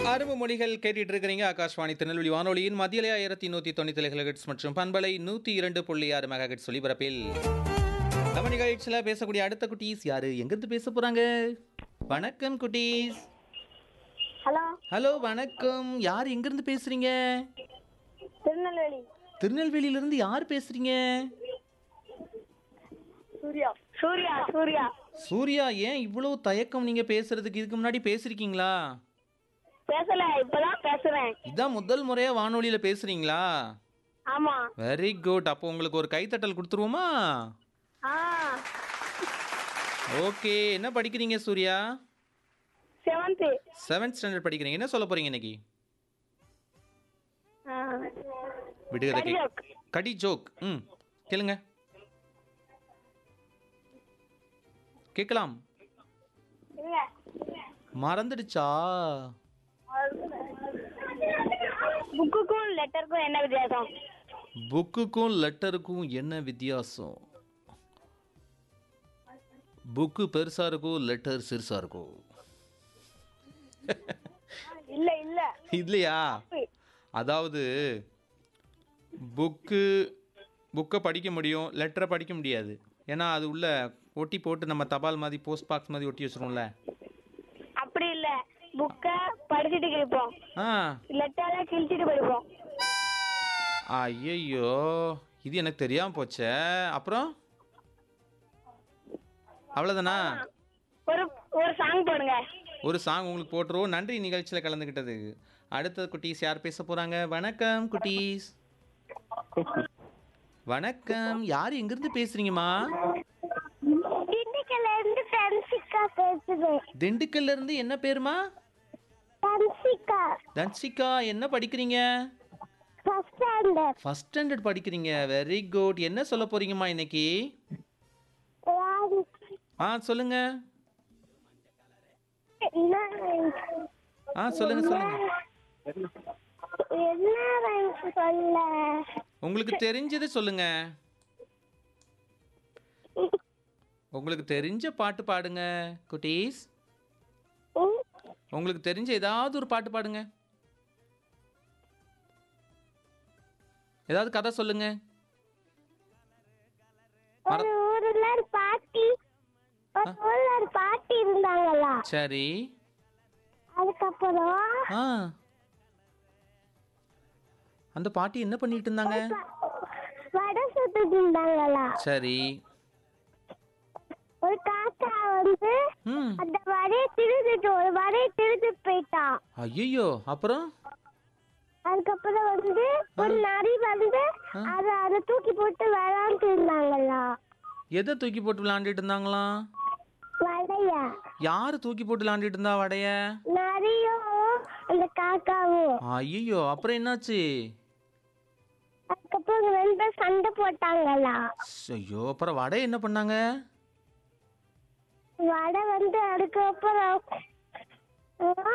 அரும்பு மொழிகள் கேட்டுட்டு இருக்கிறீங்க ஆகாஷ்வாணி திருநெல்வேலி வானொலியின் மத்தியிலே ஆயிரத்தி நூற்றி தொண்ணூத்தி கிலோஹெட்ஸ் மற்றும் பண்பலை நூற்றி இரண்டு புள்ளி ஆறு மெகாஹெட்ஸ் ஒலிபரப்பில் நம்ம நிகழ்ச்சியில் பேசக்கூடிய அடுத்த குட்டீஸ் யாரு எங்கிருந்து பேச போறாங்க வணக்கம் குட்டீஸ் ஹலோ ஹலோ வணக்கம் யார் எங்கிருந்து பேசுறீங்க திருநெல்வேலி திருநெல்வேலியிலிருந்து யார் பேசுறீங்க சூர்யா சூர்யா சூர்யா சூர்யா ஏன் இவ்வளோ தயக்கம் நீங்க பேசுறதுக்கு இதுக்கு முன்னாடி பேசிருக்கீங்களா பேசல இப்பதான் பேசுறேன் இதான் முதல் முறையா வானொலியில பேசுறீங்களா ஆமா வெரி குட் அப்போ உங்களுக்கு ஒரு கைத்தட்டல் கொடுத்துருவோமா ஆ ஓகே என்ன படிக்கிறீங்க சூர்யா செவன்த்து செவன்த் ஸ்டாண்டர்ட் படிக்கிறீங்க என்ன சொல்ல போறீங்க இன்னைக்கு விடுகதை கடி கே- joke. கடி ஜோக் ம் கேளுங்க கேட்கலாம் மறந்துடுச்சா புக்குக்கும் லெட்டருக்கும் என்ன வித்தியாசம் புக்குக்கும் லெட்டருக்கும் என்ன வித்தியாசம் புக்கு பெருசா இருக்கும் லெட்டர் சிறுசா இருக்கும் இல்ல இல்ல இல்லையா அதாவது புக்கு புக்கை படிக்க முடியும் லெட்டரை படிக்க முடியாது ஏன்னா அது உள்ள ஒட்டி போட்டு நம்ம தபால் மாதிரி போஸ்ட் பாக்ஸ் மாதிரி ஒட்டி வச்சிருவோம்ல அப்படி இல்ல புக்க படிச்சுட்டு கிழிப்போம் ஆ லெட்டரை கிழிச்சிட்டு படிப்போம் ஐயையோ இது எனக்கு தெரியாம போச்சே அப்புறம் அவ்வளோதானா ஒரு ஒரு சாங் போடுங்க ஒரு சாங் உங்களுக்கு போட்டுருவோம் நன்றி நிகழ்ச்சியில் கலந்துக்கிட்டது அடுத்த குட்டீஸ் யார் பேச போறாங்க வணக்கம் குட்டீஸ் வணக்கம் யார் எங்கிருந்து பேசுறீங்கம்மா திண்டுக்கல்ல இருந்து தன்சிகா பேசுறேன் திண்டுக்கல்ல இருந்து என்ன பேருமா தன்சிகா தன்சிகா என்ன படிக்கிறீங்க ஃபர்ஸ்ட் ஸ்டாண்டர்ட் ஃபர்ஸ்ட் ஸ்டாண்டர்ட் படிக்கிறீங்க வெரி குட் என்ன சொல்ல போறீங்கம்மா இன்னைக்கு ஆ சொல்லுங்க ஆ சொல்லுங்க சொல்லுங்க என்ன ரைம்ஸ் சொல்ல உங்களுக்கு தெரிஞ்சது சொல்லுங்க உங்களுக்கு தெரிஞ்ச பாட்டு பாடுங்க குட்டீஸ் உங்களுக்கு தெரிஞ்ச ஏதாவது ஒரு பாட்டு பாடுங்க ஏதாவது கதை சொல்லுங்க ஒரு ஊர்ல ஒரு பாட்டி ஒரு ஊர்ல ஒரு பாட்டி இருந்தாங்களா சரி அதுக்கப்புறம் ஆ அந்த பாட்டி என்ன பண்ணிட்டு இருந்தாங்க வடை சுட்டுட்டு இருந்தாங்களா சரி ஒரு காக்கா வந்து ம் அந்த வடையை திருடிட்டு ஒரு வடையை திருடி போயிட்டான் ஐயோ அப்புறம் அதுக்கப்புறம் வந்து ஒரு நரி வந்து அத அதை தூக்கி போட்டு விளாண்டு இருந்தாங்களா எதை தூக்கி போட்டு விளையாண்டுட்டு இருந்தாங்களாம் வடைய யாரு தூக்கி போட்டு விளையாண்டுட்டு இருந்தா வடைய நரியும் அந்த காக்காவும் ஐயோ அப்புறம் என்னாச்சு அதுக்கப்புறம் ரெண்டு பேரும் சண்டை போட்டாங்களா ஐயோ அப்புறம் வடை என்ன பண்ணாங்க வடை வந்து அதுக்கப்புறம்